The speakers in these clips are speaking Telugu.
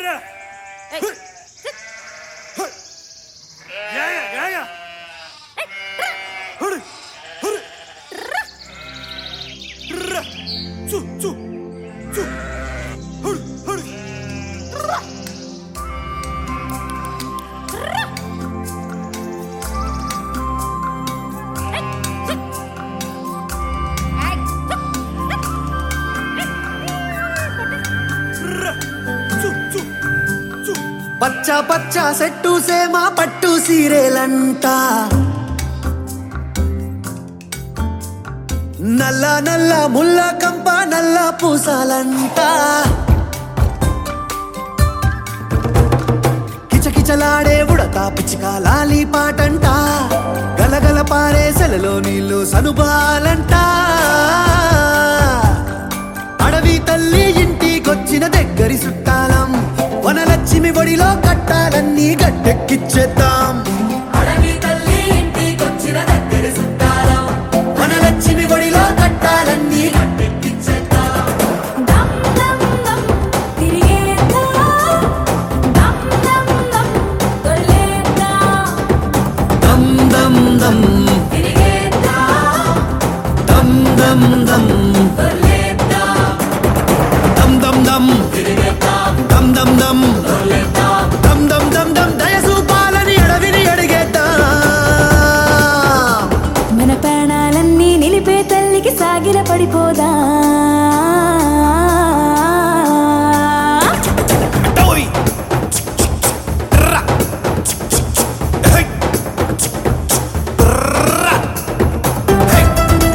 హుర్రా హుర్. హుర్. యాయ, యాయ. హుర్. హుర్. ర్ర. చు, చు, చు. హుర్, హుర్. ర్ర. చు, చు, చు. పచ్చ పచ్చ సెట్టు సేమ పట్టు సీరేలంట నల్ల నల్ల ముల్ల కంప నల్ల పూసాలంట కిచకిచలాడే ఉడత పిచ్చిక లాలి పాటంట గలగల పారే సెలలో నీళ్లు సనుబాలంట అడవి తల్లి ఇంటికొచ్చిన దగ్గరి చుట్టాలం వనలక్ష్మి ఒడిలో కట్టాలన్నీ గట్టెక్కిచ్చేద్దాం అడవి తల్లి ఇంటికొచ్చిన దగ్గర చుట్టాలం వనలక్ష్మి ఒడిలో కట్టాలన్నీ గట్టెక్కిచ్చేద్దాం దమ్ దమ్ దమ్ తిరిగేద్దా దమ్ దమ్ దమ్ తొలిగేద్దా దమ్ దమ్ దమ్ తిరిగేద్దా దమ్ దమ్ దమ్ తొలిగేద్దా దమ్ దమ్ దమ్ తిరిగేద్దా దమ్ దమ్ దమ్ తొలిగేద్దా దమ్ దమ్ దమ్ దమ్ దయసూపాలని అడవిని అడిగేద్దాం మన ప్రాణాలన్నీ నిలిపే తల్లికి సాగిల పడిపోదా ఓయ్ రా హై రా హై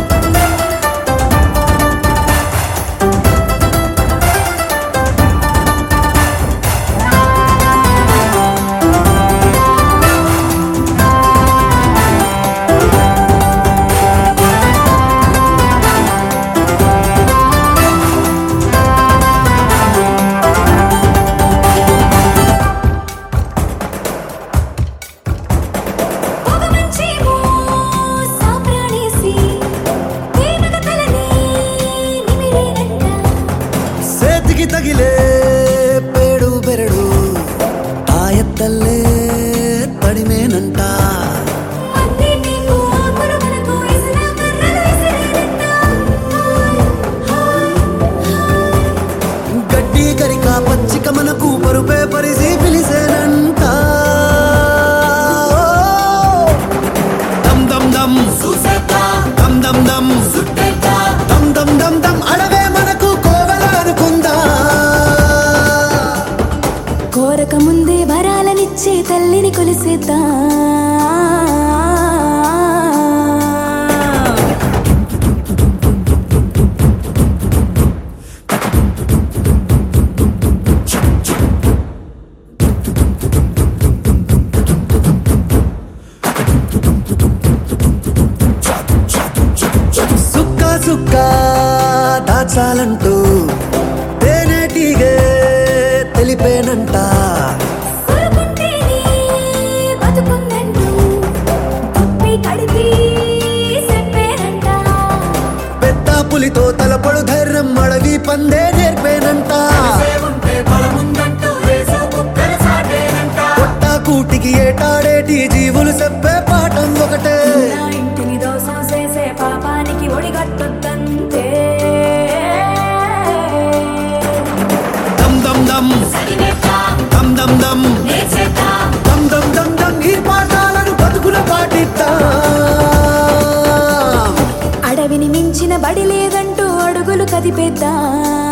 ఒక మంచేమో సాంబ్రాణేసి ప్రేమగా తలని నిమిరేనంట సేతికి తగిలే పేడు బెరడు తాయత్తల్లే తడిమేనంట అంది నీకు పురుగులకు ఇసిన కర్రలు ఇసిరేనంట గడ్డి కరిక పచ్చిక మనకు పరుపే పరిసి పిలిసేనంట దమ్ దమ్ దమ్ చూసేద్దా దమ్ దమ్ దమ్ చుట్టేద్దా దమ్ దమ్ దమ్ దమ్ అడవే మనకు కోవెల అనుకుందా కోరక ముందే వరాలనిచ్చే తల్లిని కొలిసేద్దా సుక్క సుక్క దాచాలంటూ తేనెటీగే తెలిపేనంట కొరుకుంటేనే బతుకుందంటూ తప్పి కడిపి చెప్పేనంట పెద్ద పులితో తలపడు ధైర్యం అడవి పందే నేర్పేనంట ఉంటే బలముందంటూ వేసో కుక్కల సాటేనంట పొట్ట కూటికి ఏటాడేటి జీవులు చెప్పే పాఠం ఒకటే నా ఇంటిని దోసం చేసే పాపానికి ఒడిగట్టొద్దంతే దమ్ దమ్ దమ్ సరిగేద్దా దమ్ దమ్ దమ్ నేర్చేద్దా దమ్ దమ్ దమ్ దమ్ ఈ పాఠాలను బతుకుల పాటిద్దాం అడవిని మించిన బడి లేదంటూ అడుగులు కదిపేద్దాం